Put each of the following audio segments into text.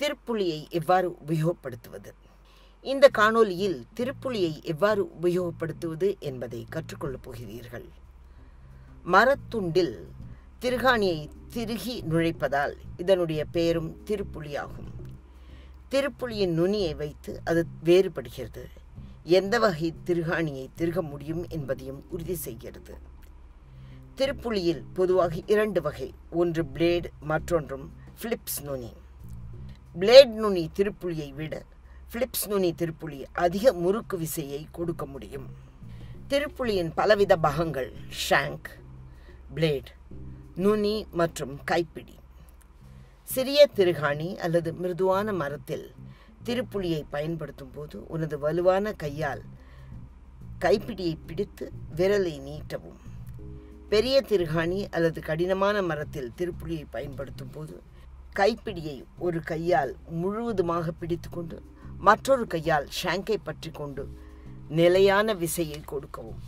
திருப்புளியை எவ்வாறு உபயோகப்படுத்துவது இந்த காணொளியில் திருப்புளியை எவ்வாறு உபயோகப்படுத்துவது என்பதை கற்றுக்கொள்ளப் போகிறீர்கள் மரத்துண்டில் திருகாணியை திருகி நுழைப்பதால் இதனுடைய பெயரும் திருப்புளியாகும் திருப்புளியின் நுனியை வைத்து அது வேறுபடுகிறது எந்த வகை திருகாணியை திருக முடியும் என்பதையும் உறுதி செய்கிறது திருப்புளியில் பொதுவாக இரண்டு வகை ஒன்று பிளேடு மற்றொன்றும் ஃபிலிப்ஸ் நுனி பிளேட் நுனி திருப்புளியை விட ஃபிலிப்ஸ் நுனி திருப்புளி அதிக முறுக்கு விசையை கொடுக்க முடியும் திருப்புளியின் பலவித பாகங்கள் ஷாங்க் பிளேட் நுனி மற்றும் கைப்பிடி சிறிய திருகாணி அல்லது மிருதுவான மரத்தில் திருப்புளியை பயன்படுத்தும் போது உனது வலுவான கையால் கைப்பிடியை பிடித்து விரலை நீட்டவும் பெரிய திருகாணி அல்லது கடினமான மரத்தில் திருப்புளியை பயன்படுத்தும் போது கைப்பிடியை ஒரு கையால் முழுவதுமாக பிடித்துக்கொண்டு மற்றொரு கையால் ஷாங்கை பற்றி கொண்டு நிலையான விசையை கொடுக்கவும்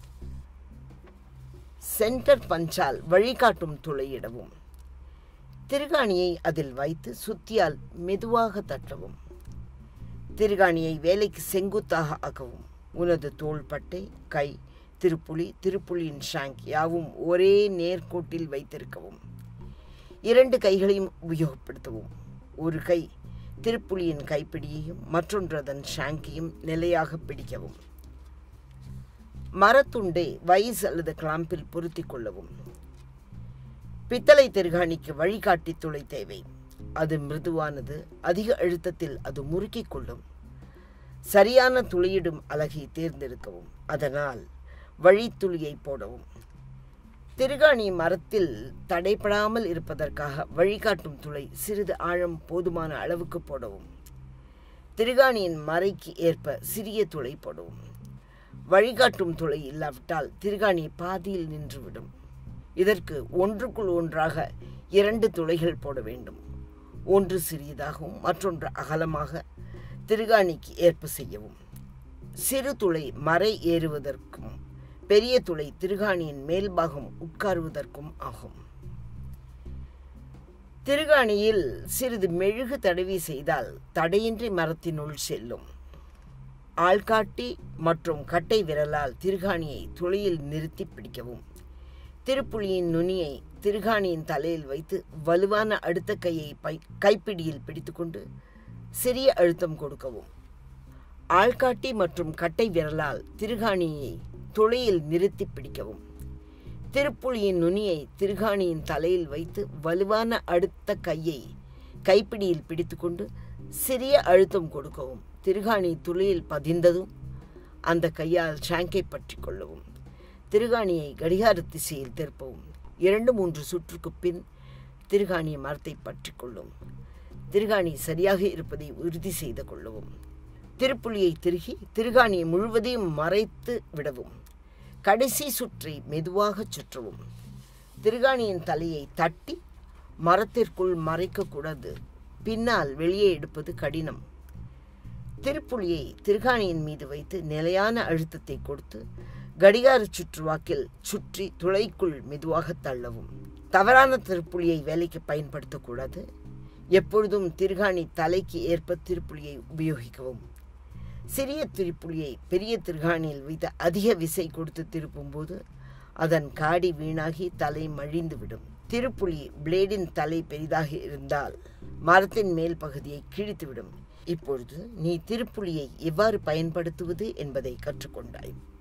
சென்டர் பஞ்சால் வழிகாட்டும் துளையிடவும் திருகாணியை அதில் வைத்து சுத்தியால் மெதுவாக தட்டவும் திருகாணியை வேலைக்கு செங்குத்தாக ஆக்கவும் உனது தோள்பட்டை கை திருப்புளி திருப்புளியின் ஷாங்க் யாவும் ஒரே நேர்கோட்டில் வைத்திருக்கவும் இரண்டு கைகளையும் உபயோகப்படுத்தவும் ஒரு கை திருப்புளியின் கைப்பிடியையும் மற்றொன்று அதன் ஷாங்கையும் நிலையாக பிடிக்கவும் மரத்துண்டை வைஸ் அல்லது கிளாம்பில் பொருத்தி கொள்ளவும் பித்தளை திருகாணிக்கு வழிகாட்டி துளை தேவை அது மிருதுவானது அதிக அழுத்தத்தில் அது முறுக்கிக் கொள்ளும் சரியான துளையிடும் அலகை தேர்ந்தெடுக்கவும் அதனால் வழித்துளியை போடவும் திருகாணி மரத்தில் தடைப்படாமல் இருப்பதற்காக வழிகாட்டும் துளை சிறிது ஆழம் போதுமான அளவுக்கு போடவும் திருகாணியின் மறைக்கு ஏற்ப சிறிய துளை போடவும் வழிகாட்டும் துளை இல்லாவிட்டால் திருகாணி பாதியில் நின்றுவிடும் இதற்கு ஒன்றுக்குள் ஒன்றாக இரண்டு துளைகள் போட வேண்டும் ஒன்று சிறியதாகவும் மற்றொன்று அகலமாக திருகாணிக்கு ஏற்ப செய்யவும் சிறு துளை மறை ஏறுவதற்கும் பெரிய துளை திருகாணியின் மேல்பாகம் உட்காருவதற்கும் ஆகும் திருகாணியில் சிறிது மெழுகு தடவி செய்தால் தடையின்றி மரத்தினுள் செல்லும் ஆள்காட்டி மற்றும் கட்டை விரலால் திருகாணியை துளையில் நிறுத்தி பிடிக்கவும் திருப்புளியின் நுனியை திருகாணியின் தலையில் வைத்து வலுவான அடுத்த கையை பை கைப்பிடியில் பிடித்துக்கொண்டு சிறிய அழுத்தம் கொடுக்கவும் ஆள்காட்டி மற்றும் கட்டை விரலால் திருகாணியை துளையில் நிறுத்தி பிடிக்கவும் திருப்புளியின் நுனியை திருகாணியின் தலையில் வைத்து வலுவான அடுத்த கையை கைப்பிடியில் பிடித்துக்கொண்டு சிறிய அழுத்தம் கொடுக்கவும் திருகாணி துளையில் பதிந்ததும் அந்த கையால் ஷாங்கை பற்றி கொள்ளவும் திருகாணியை கடிகார திசையில் திருப்பவும் இரண்டு மூன்று சுற்றுக்கு பின் திருகாணிய மரத்தை பற்றி கொள்ளும் திருகாணி சரியாக இருப்பதை உறுதி செய்து கொள்ளவும் திருப்புளியை திருகி திருகாணியை முழுவதையும் மறைத்து விடவும் கடைசி சுற்றை மெதுவாக சுற்றவும் திருகாணியின் தலையை தட்டி மரத்திற்குள் மறைக்கக்கூடாது பின்னால் வெளியே எடுப்பது கடினம் திருப்புளியை திருகாணியின் மீது வைத்து நிலையான அழுத்தத்தை கொடுத்து கடிகார சுற்றுவாக்கில் சுற்றி துளைக்குள் மெதுவாக தள்ளவும் தவறான திருப்புளியை வேலைக்கு பயன்படுத்தக்கூடாது எப்பொழுதும் திருகாணி தலைக்கு ஏற்ப திருப்புளியை உபயோகிக்கவும் சிறிய திருப்புளியை பெரிய திருகாணியில் வைத்து அதிக விசை கொடுத்து திருப்பும்போது அதன் காடி வீணாகி தலை மழிந்துவிடும் திருப்புளி பிளேடின் தலை பெரிதாக இருந்தால் மரத்தின் மேல் பகுதியை கிழித்துவிடும் இப்பொழுது நீ திருப்புளியை எவ்வாறு பயன்படுத்துவது என்பதை கற்றுக்கொண்டாய்